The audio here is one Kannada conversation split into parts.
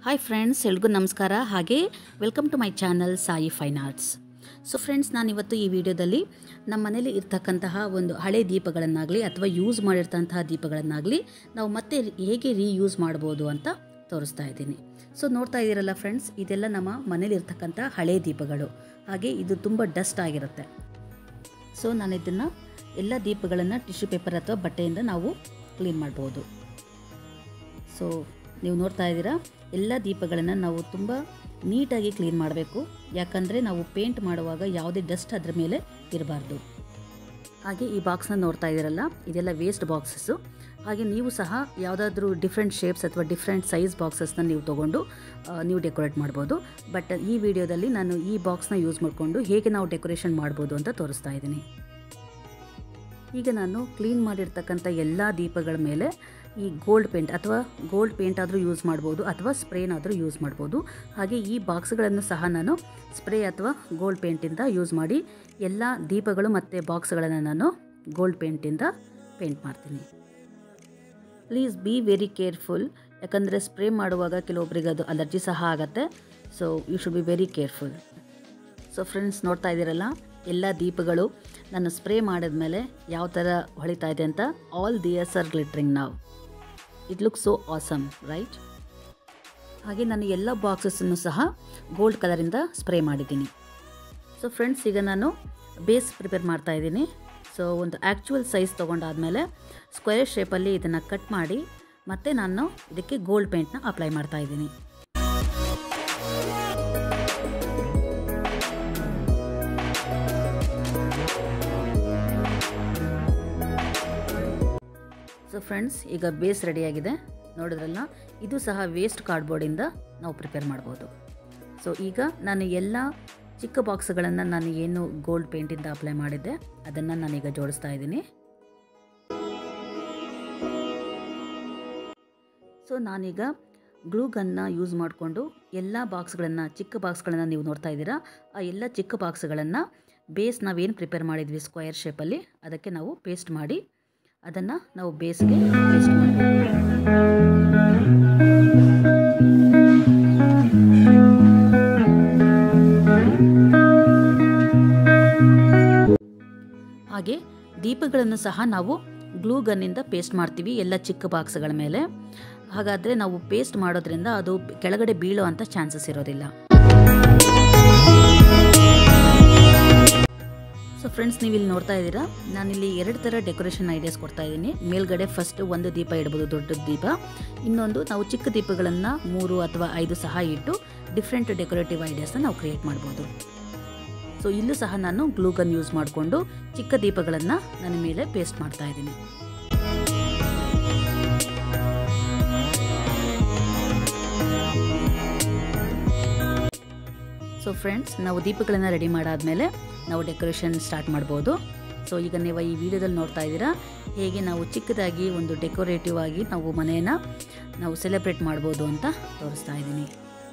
ಹಾಯ್ ಫ್ರೆಂಡ್ಸ್ ಎಲ್ರಿಗೂ ನಮಸ್ಕಾರ ಹಾಗೆ welcome to my channel Sai fine arts so friends ನಾನಿವತ್ತು ಈ ವಿಡಿಯೋದಲ್ಲಿ ನಮ್ಮ ಮನೇಲಿ ಇರ್ತಕ್ಕಂತಹ ಒಂದು ಹಳೆ ದೀಪಗಳನ್ನಾಗಲಿ ಅಥವಾ ಯೂಸ್ ಮಾಡಿರ್ತಂತಹ ದೀಪಗಳನ್ನಾಗಲಿ ನಾವು ಮತ್ತೆ ಹೇಗೆ ರೀಯೂಸ್ ಮಾಡ್ಬೋದು ಅಂತ ತೋರಿಸ್ತಾ ಇದ್ದೀನಿ ಸೊ ನೋಡ್ತಾ ಇದ್ದೀರಲ್ಲ ಫ್ರೆಂಡ್ಸ್ ಇದೆಲ್ಲ ನಮ್ಮ ಮನೇಲಿ ಇರ್ತಕ್ಕಂಥ ಹಳೆ ದೀಪಗಳು ಹಾಗೆ ಇದು ತುಂಬ ಡಸ್ಟ್ ಆಗಿರುತ್ತೆ ಸೊ ನಾನು ಇದನ್ನು ಎಲ್ಲ ದೀಪಗಳನ್ನು ಟಿಶ್ಯೂ ಪೇಪರ್ ಅಥವಾ ಬಟ್ಟೆಯಿಂದ ನಾವು ಕ್ಲೀನ್ ಮಾಡ್ಬೋದು ಸೊ ನೀವು ನೋಡ್ತಾ ಇದ್ದೀರಾ ಎಲ್ಲ ದೀಪಗಳನ್ನು ನಾವು ತುಂಬ ನೀಟಾಗಿ ಕ್ಲೀನ್ ಮಾಡಬೇಕು ಯಾಕಂದರೆ ನಾವು ಪೇಂಟ್ ಮಾಡುವಾಗ ಯಾವುದೇ ಡಸ್ಟ್ ಅದರ ಮೇಲೆ ಇರಬಾರ್ದು ಹಾಗೆ ಈ ಬಾಕ್ಸ್ನ ನೋಡ್ತಾ ಇದ್ದೀರಲ್ಲ ಇದೆಲ್ಲ ವೇಸ್ಟ್ ಬಾಕ್ಸಸ್ಸು ಹಾಗೆ ನೀವು ಸಹ ಯಾವುದಾದ್ರೂ ಡಿಫ್ರೆಂಟ್ ಶೇಪ್ಸ್ ಅಥವಾ ಡಿಫ್ರೆಂಟ್ ಸೈಜ್ ಬಾಕ್ಸಸ್ನ ನೀವು ತೊಗೊಂಡು ಆ, ನೀವು ಡೆಕೋರೇಟ್ ಮಾಡ್ಬೋದು ಬಟ್ ಈ ವಿಡಿಯೋದಲ್ಲಿ ನಾನು ಈ ಬಾಕ್ಸ್ನ ಯೂಸ್ ಮಾಡಿಕೊಂಡು ಹೇಗೆ ನಾವು ಡೆಕೋರೇಷನ್ ಮಾಡ್ಬೋದು ಅಂತ ತೋರಿಸ್ತಾ ಇದ್ದೀನಿ ಈಗ ನಾನು ಕ್ಲೀನ್ ಮಾಡಿರ್ತಕ್ಕಂಥ ಎಲ್ಲ ದೀಪಗಳ ಮೇಲೆ ಈ ಗೋಲ್ಡ್ ಪೇಂಟ್ ಅಥವಾ ಗೋಲ್ಡ್ ಪೇಂಟ್ ಆದರೂ ಯೂಸ್ ಮಾಡ್ಬೋದು ಅಥವಾ ಸ್ಪ್ರೇನಾದರೂ ಯೂಸ್ ಮಾಡ್ಬೋದು ಹಾಗೆ ಈ ಬಾಕ್ಸ್ಗಳನ್ನು ಸಹ ನಾನು ಸ್ಪ್ರೇ ಅಥವಾ ಗೋಲ್ಡ್ ಪೇಂಟಿಂದ ಯೂಸ್ ಮಾಡಿ ಎಲ್ಲ ದೀಪಗಳು ಮತ್ತು ಬಾಕ್ಸ್ಗಳನ್ನು ನಾನು ಗೋಲ್ಡ್ ಪೇಂಟಿಂದ ಪೇಂಟ್ ಮಾಡ್ತೀನಿ ಪ್ಲೀಸ್ ಬಿ ವೆರಿ ಕೇರ್ಫುಲ್ ಯಾಕಂದರೆ ಸ್ಪ್ರೇ ಮಾಡುವಾಗ ಕೆಲವೊಬ್ಬರಿಗೆ ಅದು ಅಲರ್ಜಿ ಸಹ ಆಗುತ್ತೆ so you should be very careful so friends ನೋಡ್ತಾ ಇದ್ದೀರಲ್ಲ ಎಲ್ಲ ದೀಪಗಳು ನಾನು ಸ್ಪ್ರೇ ಮಾಡಿದ್ಮೇಲೆ ಯಾವ ಥರ ಹೊಳಿತಾ ಇದೆ ಅಂತ ಆಲ್ ದಿಯರ್ಸ್ ಆರ್ ಗ್ಲಿಟ್ರಿಂಗ್ ನಾವು it look so awesome right ಹಾಗೆ ನಾನು ಎಲ್ಲ ಬಾಕ್ಸಸ್ಸನ್ನು ಸಹ ಗೋಲ್ಡ್ ಕಲರಿಂದ ಸ್ಪ್ರೇ ಮಾಡಿದ್ದೀನಿ ಸೊ ಫ್ರೆಂಡ್ಸ್ ಈಗ ನಾನು ಬೇಸ್ ಪ್ರಿಪೇರ್ ಮಾಡ್ತಾ ಇದ್ದೀನಿ ಸೊ ಒಂದು ಆ್ಯಕ್ಚುಯಲ್ ಸೈಜ್ ತೊಗೊಂಡಾದಮೇಲೆ ಸ್ಕ್ವೇರ್ ಶೇಪಲ್ಲಿ ಇದನ್ನು ಕಟ್ ಮಾಡಿ ಮತ್ತೆ ನಾನು ಇದಕ್ಕೆ ಗೋಲ್ಡ್ ಪೇಂಟ್ನ ಅಪ್ಲೈ ಮಾಡ್ತಾ ಇದ್ದೀನಿ ಸೊ ಫ್ರೆಂಡ್ಸ್ ಈಗ ಬೇಸ್ ರೆಡಿಯಾಗಿದೆ ನೋಡಿದ್ರಲ್ಲ ಇದು ಸಹ ವೇಸ್ಟ್ ಕಾರ್ಡ್ಬೋರ್ಡಿಂದ ನಾವು ಪ್ರಿಪೇರ್ ಮಾಡ್ಬೋದು ಸೊ ಈಗ ನಾನು ಎಲ್ಲ ಚಿಕ್ಕ ಬಾಕ್ಸ್ಗಳನ್ನು ನಾನು ಏನು ಗೋಲ್ಡ್ ಪೇಂಟಿಂದ ಅಪ್ಲೈ ಮಾಡಿದ್ದೆ ಅದನ್ನು ನಾನೀಗ ಜೋಡಿಸ್ತಾ ಇದ್ದೀನಿ ಸೊ ನಾನೀಗ ಗ್ಲೂ ಗನ್ನ ಯೂಸ್ ಮಾಡಿಕೊಂಡು ಎಲ್ಲ ಬಾಕ್ಸ್ಗಳನ್ನು ಚಿಕ್ಕ ಬಾಕ್ಸ್ಗಳನ್ನು ನೀವು ನೋಡ್ತಾ ಇದ್ದೀರಾ ಆ ಎಲ್ಲ ಚಿಕ್ಕ ಬಾಕ್ಸ್ಗಳನ್ನು ಬೇಸ್ ನಾವೇನು ಪ್ರಿಪೇರ್ ಮಾಡಿದ್ವಿ ಸ್ಕ್ವಯರ್ ಶೇಪಲ್ಲಿ ಅದಕ್ಕೆ ನಾವು ಪೇಸ್ಟ್ ಮಾಡಿ ಅದನ್ನು ನಾವು ಬೇಸ್ಗೆ ಪೇಸ್ಟ್ ಮಾಡಬೇಕು ಹಾಗೆ ದೀಪಗಳನ್ನು ಸಹ ನಾವು ಗ್ಲೂ ಗನ್ನಿಂದ ಪೇಸ್ಟ್ ಮಾಡ್ತೀವಿ ಎಲ್ಲ ಚಿಕ್ಕ ಬಾಕ್ಸ್ಗಳ ಮೇಲೆ ಹಾಗಾದರೆ ನಾವು ಪೇಸ್ಟ್ ಮಾಡೋದ್ರಿಂದ ಅದು ಕೆಳಗಡೆ ಬೀಳೋ ಅಂಥ ಚಾನ್ಸಸ್ ಇರೋದಿಲ್ಲ ಸೊ ಫ್ರೆಂಡ್ಸ್ ನೀವು ಇಲ್ಲಿ ನೋಡ್ತಾ ಇದ್ದೀರಾ ನಾನಿಲ್ಲಿ ಎರಡು ಥರ ಡೆಕೋರೇಷನ್ ಐಡಿಯಾಸ್ ಕೊಡ್ತಾ ಇದ್ದೀನಿ ಮೇಲ್ಗಡೆ ಫಸ್ಟ್ ಒಂದು ದೀಪ ಇಡ್ಬೋದು ದೊಡ್ಡ ದೀಪ ಇನ್ನೊಂದು ನಾವು ಚಿಕ್ಕ ದೀಪಗಳನ್ನು ಮೂರು ಅಥವಾ ಐದು ಸಹ ಇಟ್ಟು ಡಿಫ್ರೆಂಟ್ ಡೆಕೋರೇಟಿವ್ ಐಡಿಯಾಸ್ನ ನಾವು ಕ್ರಿಯೇಟ್ ಮಾಡ್ಬೋದು ಸೊ ಇಲ್ಲೂ ಸಹ ನಾನು ಗ್ಲೂಗನ್ ಯೂಸ್ ಮಾಡಿಕೊಂಡು ಚಿಕ್ಕ ದೀಪಗಳನ್ನು ನನ್ನ ಮೇಲೆ ಪೇಸ್ಟ್ ಮಾಡ್ತಾ ಇದ್ದೀನಿ ಸೊ ಫ್ರೆಂಡ್ಸ್ ನಾವು ದೀಪಗಳನ್ನು ರೆಡಿ ಮಾಡಾದಮೇಲೆ ನಾವು ಡೆಕೋರೇಷನ್ ಸ್ಟಾರ್ಟ್ ಮಾಡ್ಬೋದು ಸೊ ಈಗ ನೀವು ಈ ವಿಡಿಯೋದಲ್ಲಿ ನೋಡ್ತಾ ಇದ್ದೀರಾ ಹೇಗೆ ನಾವು ಚಿಕ್ಕದಾಗಿ ಒಂದು ಡೆಕೋರೇಟಿವ್ ಆಗಿ ನಾವು ಮನೆಯನ್ನು ನಾವು ಸೆಲೆಬ್ರೇಟ್ ಮಾಡ್ಬೋದು ಅಂತ ತೋರಿಸ್ತಾ ಇದ್ದೀನಿ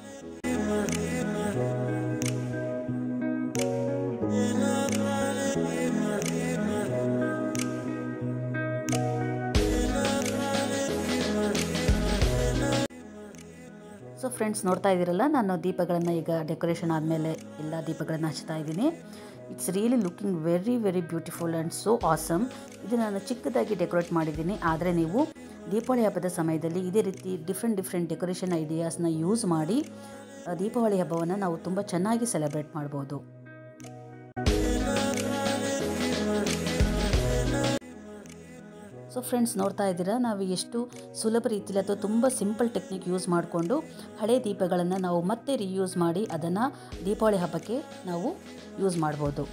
ಸೊ ಫ್ರೆಂಡ್ಸ್ ನೋಡ್ತಾ ಇದ್ದೀರಲ್ಲ ನಾನು ದೀಪಗಳನ್ನು ಈಗ ಡೆಕೋರೇಷನ್ ಆದಮೇಲೆ ಎಲ್ಲ ದೀಪಗಳನ್ನು ಹಚ್ತಾ ಇದ್ದೀನಿ it's really looking very very beautiful and so awesome ಇದು ನಾನು ಚಿಕ್ಕದಾಗಿ ಡೆಕೋರೇಟ್ ಮಾಡಿದ್ದೀನಿ ಆದರೆ ನೀವು ದೀಪಾವಳಿ ಹಬ್ಬದ ಸಮಯದಲ್ಲಿ ಇದೇ ರೀತಿ ಡಿಫ್ರೆಂಟ್ ಡಿಫ್ರೆಂಟ್ ಡೆಕೋರೇಷನ್ ಐಡಿಯಾಸ್ನ ಯೂಸ್ ಮಾಡಿ ಆ, ದೀಪಾವಳಿ ಹಬ್ಬವನ್ನು ನಾವು ತುಂಬ ಚೆನ್ನಾಗಿ ಸೆಲೆಬ್ರೇಟ್ ಮಾಡ್ಬೋದು ಸೊ ಫ್ರೆಂಡ್ಸ್ ನೋಡ್ತಾ ಇದ್ದೀರಾ ನಾವು ಎಷ್ಟು ಸುಲಭ ರೀತಿಯಲ್ಲಿ ಅಥವಾ ತುಂಬ ಸಿಂಪಲ್ ಟೆಕ್ನಿಕ್ ಯೂಸ್ ಮಾಡಿಕೊಂಡು ಹಳೆ ದೀಪಗಳನ್ನು ನಾವು ಮತ್ತೆ ರಿಯೂಸ್ ಮಾಡಿ ಅದನ್ನು ದೀಪಾವಳಿ ಹಬ್ಬಕ್ಕೆ ನಾವು ಯೂಸ್ ಮಾಡ್ಬೋದು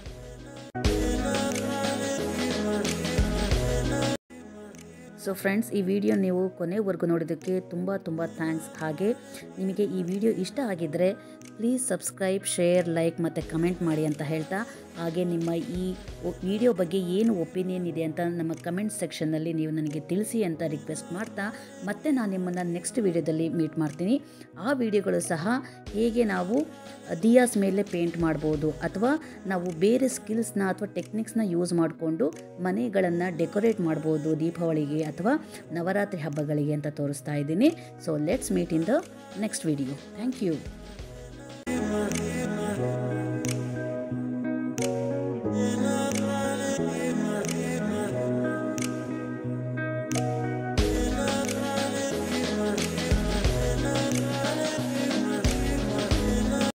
ಸೊ ಫ್ರೆಂಡ್ಸ್ ಈ ವಿಡಿಯೋ ನೀವು ಕೊನೆವರೆಗೂ ನೋಡೋದಕ್ಕೆ ತುಂಬ ತುಂಬ ಥ್ಯಾಂಕ್ಸ್ ಹಾಗೆ ನಿಮಗೆ ಈ ವಿಡಿಯೋ ಇಷ್ಟ ಆಗಿದ್ದರೆ ಪ್ಲೀಸ್ ಸಬ್ಸ್ಕ್ರೈಬ್ ಶೇರ್ ಲೈಕ್ ಮತ್ತು ಕಮೆಂಟ್ ಮಾಡಿ ಅಂತ ಹೇಳ್ತಾ ಹಾಗೆ ನಿಮ್ಮ ಈ ವಿಡಿಯೋ ಬಗ್ಗೆ ಏನು ಒಪಿನಿಯನ್ ಇದೆ ಅಂತ ನಮ್ಮ ಕಮೆಂಟ್ ಸೆಕ್ಷನ್ನಲ್ಲಿ ನೀವು ನನಗೆ ತಿಳಿಸಿ ಅಂತ ರಿಕ್ವೆಸ್ಟ್ ಮಾಡ್ತಾ ಮತ್ತೆ ನಾನು ನಿಮ್ಮನ್ನು ನೆಕ್ಸ್ಟ್ ವಿಡಿಯೋದಲ್ಲಿ ಮೀಟ್ ಮಾಡ್ತೀನಿ ಆ ವಿಡಿಯೋಗಳು ಸಹ ಹೇಗೆ ನಾವು ದಿಯಾಸ್ ಮೇಲೆ ಪೇಂಟ್ ಮಾಡ್ಬೋದು ಅಥವಾ ನಾವು ಬೇರೆ ಸ್ಕಿಲ್ಸ್ನ ಅಥವಾ ಟೆಕ್ನಿಕ್ಸ್ನ ಯೂಸ್ ಮಾಡಿಕೊಂಡು ಮನೆಗಳನ್ನು ಡೆಕೋರೇಟ್ ಮಾಡ್ಬೋದು ದೀಪಾವಳಿಗೆ ಅಥವಾ ನವರಾತ್ರಿ ಹಬ್ಬಗಳಿಗೆ ಅಂತ ತೋರಿಸ್ತಾ ಇದ್ದೀನಿ so let's meet in the next video thank you